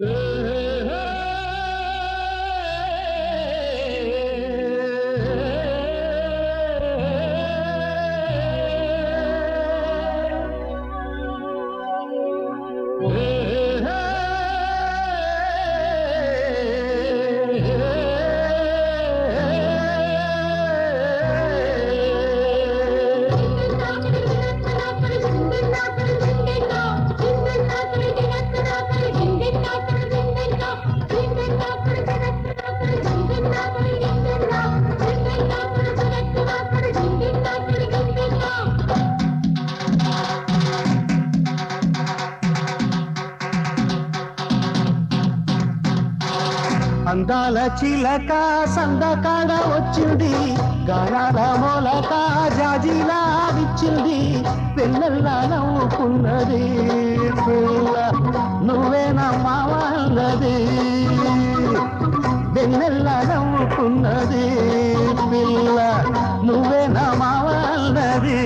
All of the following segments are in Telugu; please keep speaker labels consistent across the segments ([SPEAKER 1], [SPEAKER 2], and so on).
[SPEAKER 1] అందాల చిలక సందకాడ వచ్చింది గారాల మొలక జాజిలా విచ్చింది పిల్లల్లా నవ్వుకున్నది పిల్ల నువ్వేనమ్మా వాళ్ళది వెన్నెల్లా నవ్వుకున్నది పిల్ల నువ్వేనమ్మా వాళ్ళది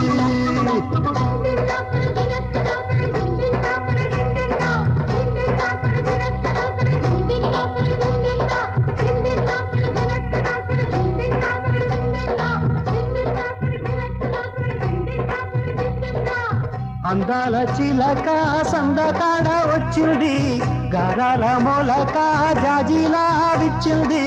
[SPEAKER 1] అందాల చిలక సందకాడ వచ్చింది గారాల మొలక జాజిలా విచ్చింది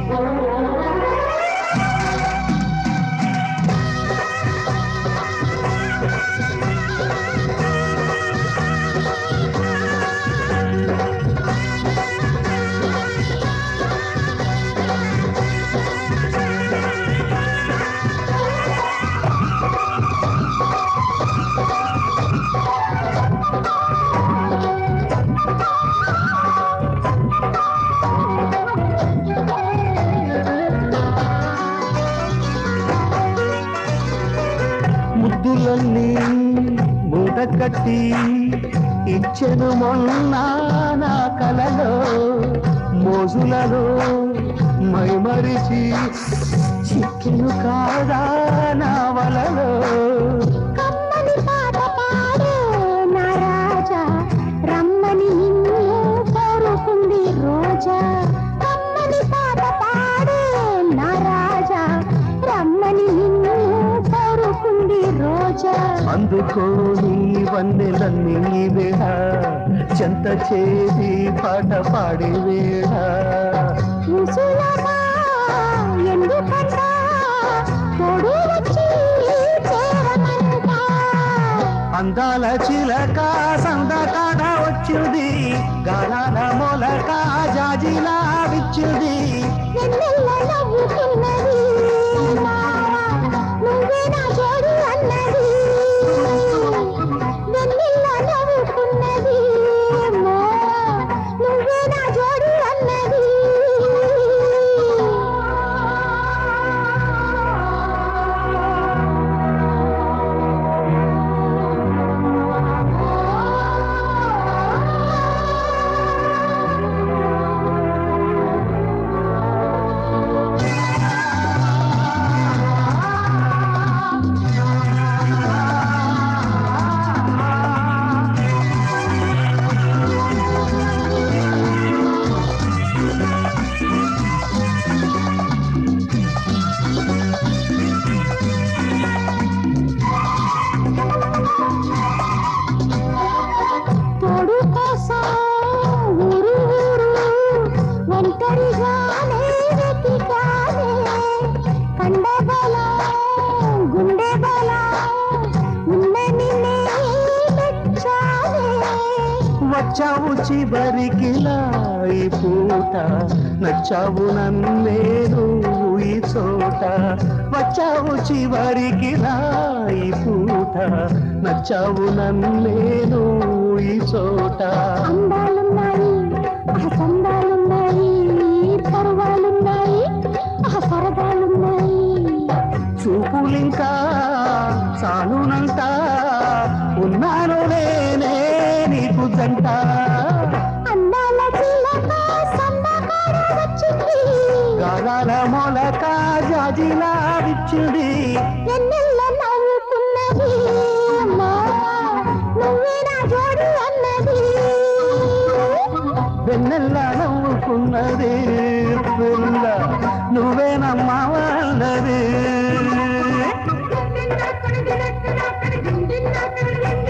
[SPEAKER 1] ముద్దులన్నీ మూట కట్టి ఇచ్చెను మొన్న నా కలలో మోజులలో మైమరిచి చిక్కెను కాదా నా వలలో
[SPEAKER 2] కమ్మని పాట పాడు నా రాజా రమ్మని నిన్ను కోరుకుంది రోజా కమ్మని పాట పాడు నా రాజా రమ్మని నిన్ను కోరుకుంది రోజా
[SPEAKER 1] అందుకోని వన్నెలన్నీ వేళ చెంత చేసి పాట పాడే వేళ
[SPEAKER 2] ముసులమా ఎందుకంట తోడు వచ్చి చేరమంట
[SPEAKER 1] అందాల చిలక సందకాడ వచ్చింది గాలాల మొలక జాజిలా విచ్చింది
[SPEAKER 2] వెన్నెల్ల నవ్వుకున్నది మావా, నువ్వే నా జోడు అన్నది వెన్నెల్ల నవ్వుకున్నది మావా, నువ్వే నా జోడు అన్నది తోడు కోసం ఊరు ఊరు ఒంటరిగానే వెతికానే కండబల గుండె బల ఉన్న నిన్నే మెచ్చానే
[SPEAKER 1] వచ్చావు చివరికిలా ఈ పూట నచ్చావు నన్నేను ఈ చోట వచ్చావు చివరికిలా ఈ పూట నచ్చావు నన్నేను ఈ చోట
[SPEAKER 2] అందాలున్నాయి ఆ సందాలున్నాయి పర్వాలున్నాయి ఆ సరదాలున్నాయి
[SPEAKER 1] చూపులింకా చాలునంట ఉన్నాను నేనే నీకు జంట
[SPEAKER 2] అందాల చిలక సందకాడ వచ్చింది
[SPEAKER 1] గాలాల మొలక జాజిలా విచ్చింది
[SPEAKER 2] వెన్నెల్ల నవ్వుకున్నది మావా, నువ్వే నా జోడు అన్నది
[SPEAKER 1] వెన్నెల్లా నవ్వుకున్నది పిల్ల నువ్వేనమ్మా వాళ్ళది
[SPEAKER 2] దిండిన్నా కడి దినక్కునా కడి దిండిన్నా కడి దిండి